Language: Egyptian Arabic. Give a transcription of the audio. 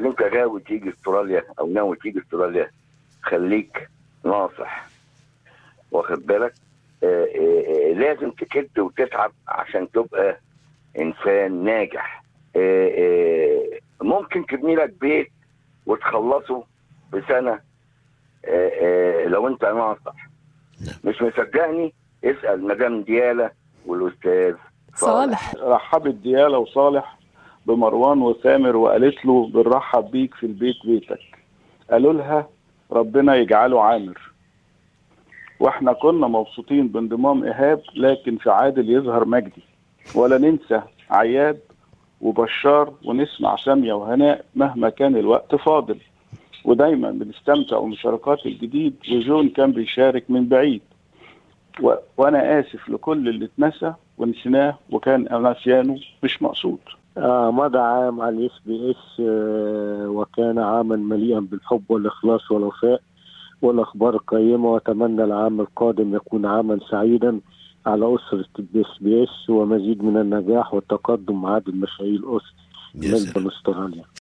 انت غاوي تيجي استراليا او ناوي تيجي استراليا خليك ناصح واخد بالك آه، آه، آه، لازم تكد وتتعب عشان تبقى انسان ناجح آه، آه، ممكن تبني لك بيت وتخلصه بسنه آه، آه، لو انت ناصح نعم. مش مصدقني اسال مدام دياله والاستاذ صالح رحبت ديالا وصالح بمروان وسامر وقالت له بنرحب بيك في البيت بيتك قالوا لها ربنا يجعله عامر واحنا كنا مبسوطين بانضمام ايهاب لكن في عادل يظهر مجدي ولا ننسى عياد وبشار ونسمع سامية وهناء مهما كان الوقت فاضل ودايما بنستمتع بمشاركات الجديد وجون كان بيشارك من بعيد و... وانا اسف لكل اللي اتنسى ونسيناه وكان نسيانه مش مقصود آه مضى عام على الاس بي اس وكان عاما مليئا بالحب والاخلاص والوفاء والاخبار القيمه واتمنى العام القادم يكون عاما سعيدا على اسره الاس بي اس ومزيد من النجاح والتقدم مع عدد مشاهير اسره يا سلام ملبون استراليا